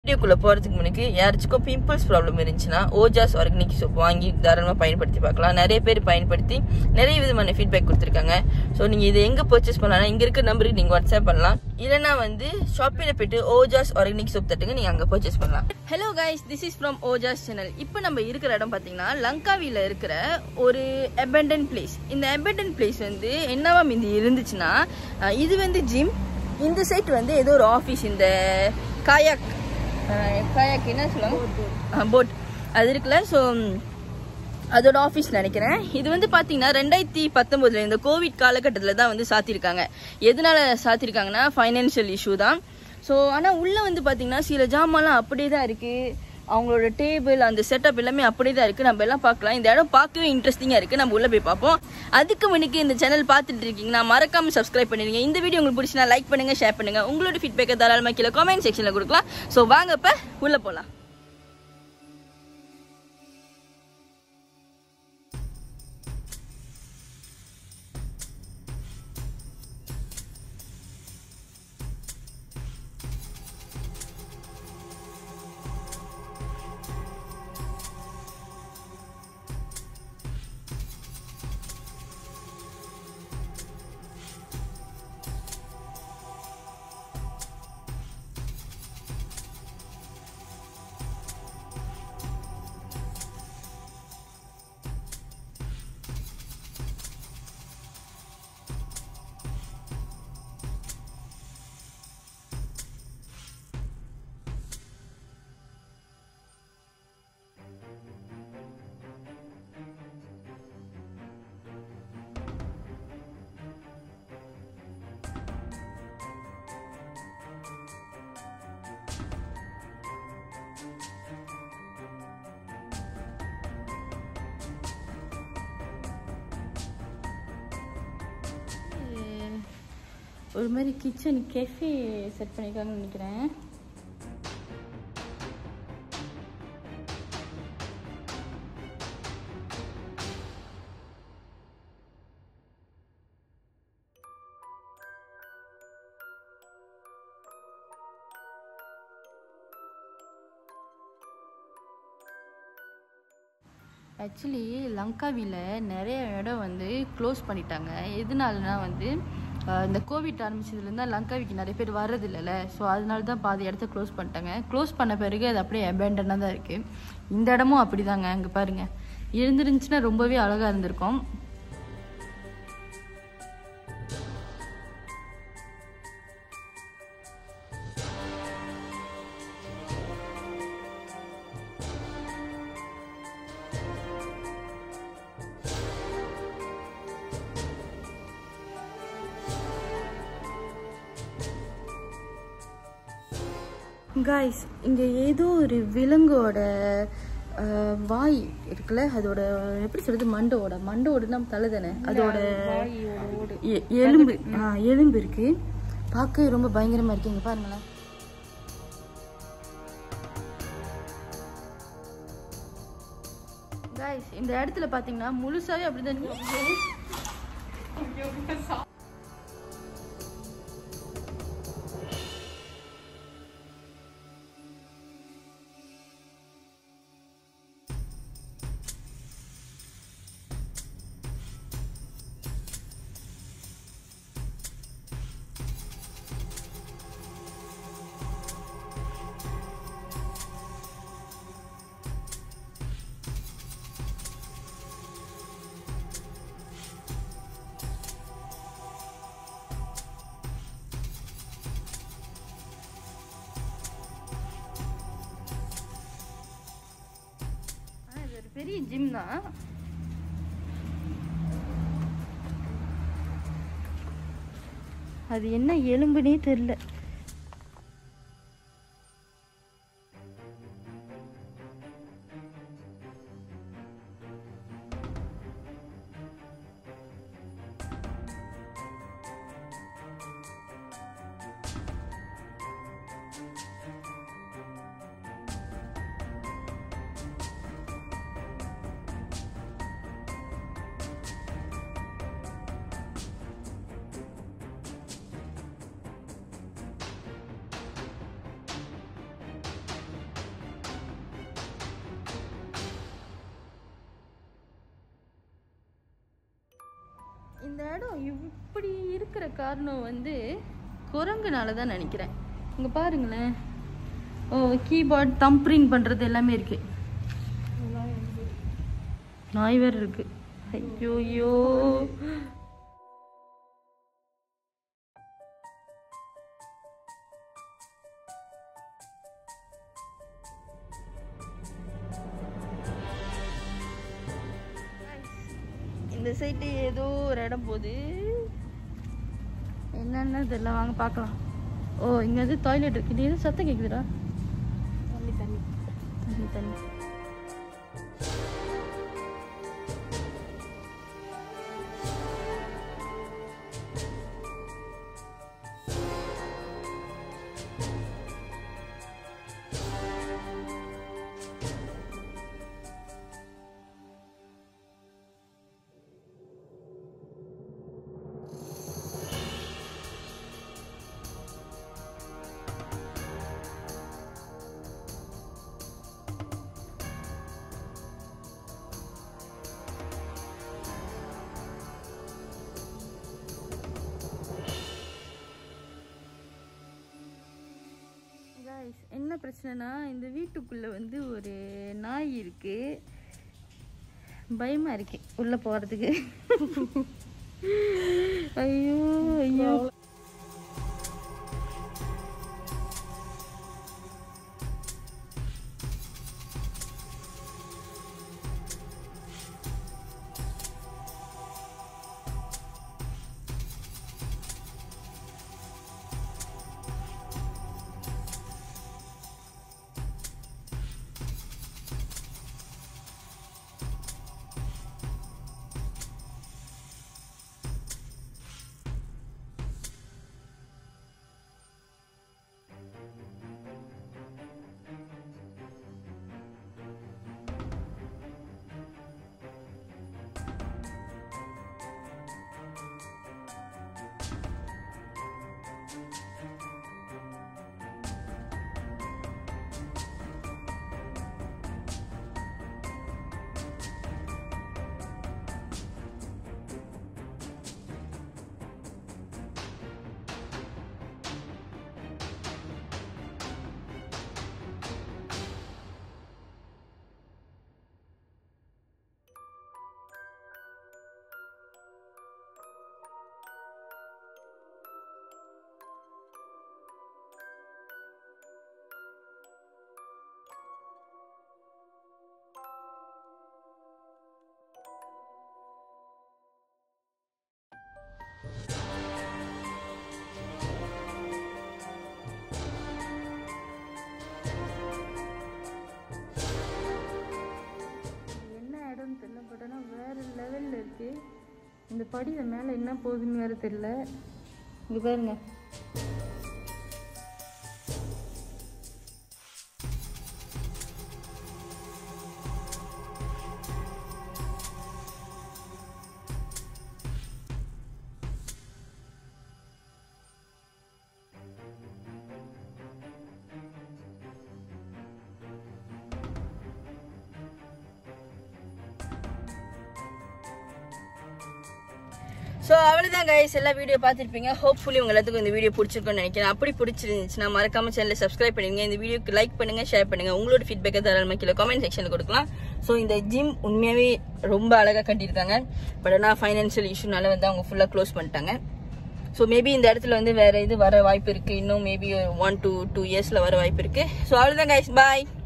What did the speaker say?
வீடியோக்குள்ள போறதுக்கு முன்னாடி யாராச்சுக்கும் பிம்பிள்ஸ் ப்ராப்ளம் இருந்துச்சுன்னா ஓஜாஸ் ஆர்கானிக் சோப் வாங்கி தாராளமாக பயன்படுத்தி பார்க்கலாம் நிறைய பேர் பயன்படுத்தி நிறைய விதமான ஃபீட்பேக் கொடுத்துருக்காங்க ஸோ நீங்கள் இதை எங்கே பர்ச்சேஸ் பண்ணலாம் இங்கே இருக்க நம்பருக்கு நீங்கள் வாட்ஸ்அப் பண்ணலாம் இல்லைனா வந்து ஷாப்பில் போயிட்டு ஓஜாஸ் ஆர்கானிக் சோப் தட்டுங்க நீங்கள் அங்கே பர்ச்சேஸ் பண்ணலாம் hello guys this is from Ojas channel இப்போ நம்ம இருக்கிற இடம் பார்த்தீங்கன்னா லங்காவியில் இருக்கிற ஒரு அபெண்டன் பிளேஸ் இந்த அபெண்டன் பிளேஸ் வந்து என்னவா மீதி இருந்துச்சுன்னா அஹ் இது வந்து ஜிம் இந்த சைட் வந்து ஏதோ ஒரு ஆஃபீஸ் இந்த காயாக் காயாக் என்ன சொல்லுவாங்க போட் அது இருக்குல்ல ஸோ அதோட ஆஃபீஸ் நினைக்கிறேன் இது வந்து பார்த்தீங்கன்னா ரெண்டாயிரத்தி பத்தொம்போதுல இந்த கோவிட் காலகட்டத்தில் தான் வந்து சாத்திருக்காங்க எதனால சாத்திருக்காங்கன்னா ஃபைனான்ஷியல் இஷ்யூ தான் ஸோ ஆனால் உள்ளே வந்து பார்த்தீங்கன்னா சில ஜாமான்லாம் அப்படியே தான் இருக்குது அவங்களோட டேபிள் அந்த செட்டப் எல்லாமே அப்படியே தான் இருக்குது நம்ம எல்லாம் பார்க்கலாம் இந்த இடம் பார்க்கவே இன்ட்ரெஸ்டிங்காக இருக்குது நம்ம உள்ளே போய் பார்ப்போம் அதுக்கு முன்னுக்கு இந்த சேனல் பார்த்துட்டு இருக்கீங்கன்னா மறக்காம சப்ஸ்கிரைப் பண்ணிடுங்க இந்த வீடியோ உங்களுக்கு பிடிச்சினா லைக் பண்ணுங்க ஷேர் பண்ணுங்க உங்களோட ஃபீட்பேக்கை தாராளமாக கீழே கமெண்ட் செக்ஷனில் கொடுக்கலாம் ஸோ வாங்க இப்போ உள்ளே போகலாம் ஒரு மாதிரி கிச்சன் கெஃபே செட் பண்ணியிருக்காங்கன்னு நினைக்கிறேன் ஆக்சுவலி லங்காவியில் நிறைய இடம் வந்து க்ளோஸ் பண்ணிட்டாங்க எதனாலனா வந்து அஹ், இந்த கோவிட் ஆரம்பிச்சதுலேருந்து லங்காவிக்கு நிறைய பேர் வர்றது இல்லைல்ல ஸோ அதனால தான் பாதி இடத்த க்ளோஸ் பண்ணிட்டாங்க க்ளோஸ் பண்ண பிறகு அது அப்படியே அபேண்டனாக தான் இருக்குது இந்த இடமும் அப்படி தாங்க அங்கே பாருங்கள் இருந்துருந்துச்சுன்னா ரொம்பவே அழகாக இருந்திருக்கும் காய்ஸ் இங்கே ஏதோ ஒரு விலங்கோட அஹ், வாய் இருக்குல்ல அதோட எப்படி சொல்றது மண்டோட மண்டோடுனா தலை தானே அதோட எ- எலும்பு ஆ, எலும்பு இருக்கு பார்க்க ரொம்ப பயங்கரமா இருக்கு இங்க பாருங்களேன் காய்ஸ் இந்த இடத்துல பாத்தீங்கன்னா முழுசாவே அப்படிதான் இருக்கு. ஆனா இது ஒரு பெரிய ஜிம் தான் அது என்ன எலும்புனே தெரியல இந்த இடம் இப்படி இருக்கிற காரணம் வந்து குரங்குனால தான் நினைக்கிறேன் இங்க பாருங்களேன் ஓ கீபோர்ட் தம்ப்ரிங் பண்றது எல்லாமே இருக்கு நாய் வேற இருக்கு ஐயோ ஐயோ இந்த சைட்டு ஏதோ ஒரு இடம் போகுது என்னன்னு தெரியல வாங்க பார்க்கலாம் ஓ இங்க வந்து டாய்லெட் இருக்கு இது எதுவும் சத்தம் கேக்குதுடா தண்ணி தண்ணி தண்ணி தண்ணி Guys, என்ன பிரச்சனைனா இந்த வீட்டுக்குள்ள வந்து ஒரு நாய் இருக்கு பயமா இருக்கு உள்ள போறதுக்கு ஐயோ ஐயோ என்ன இடம்னு தெரியல பட் ஆனால் வேற லெவல்ல இருக்கு இந்த படியில மேல என்ன போகுதுன்னு வேற தெரியல இங்க பாருங்க ஸோ அவ்வளோதான் கைஸ் எல்லா வீடியோ பார்த்துருப்பீங்க ஹோப்ஃபுல்லி உங்க எல்லாத்துக்கும் இந்த வீடியோ பிடிச்சிருக்கும்னு நினைக்கிறேன் அப்படி பிடிச்சிருந்துச்சுன்னா மறக்காம சேனலை சப்ஸ்கிரைப் பண்ணுங்க இந்த வீடியோக்கு லைக் பண்ணுங்க ஷேர் பண்ணுங்க உங்களோட ஃபீட்பேக்கை தாராளமாக கீழே கமெண்ட் செக்ஷனில் கொடுக்கலாம் ஸோ இந்த ஜிம் உண்மையாகவே ரொம்ப அழகாக கட்டியிருக்காங்க பட் ஆனால் ஃபைனான்ஷியல் இஷ்யூனால வந்து அவங்க ஃபுல்லாக க்ளோஸ் பண்ணிட்டாங்க ஸோ மேபி இந்த இடத்துல வந்து வேற இது வர வாய்ப்பு இருக்கு இன்னும் மேபி ஒன் டூ டூ இயர்ஸ்ல வர வாய்ப்பு இருக்கு ஸோ அவ்வளோதான் கைஸ் பாய்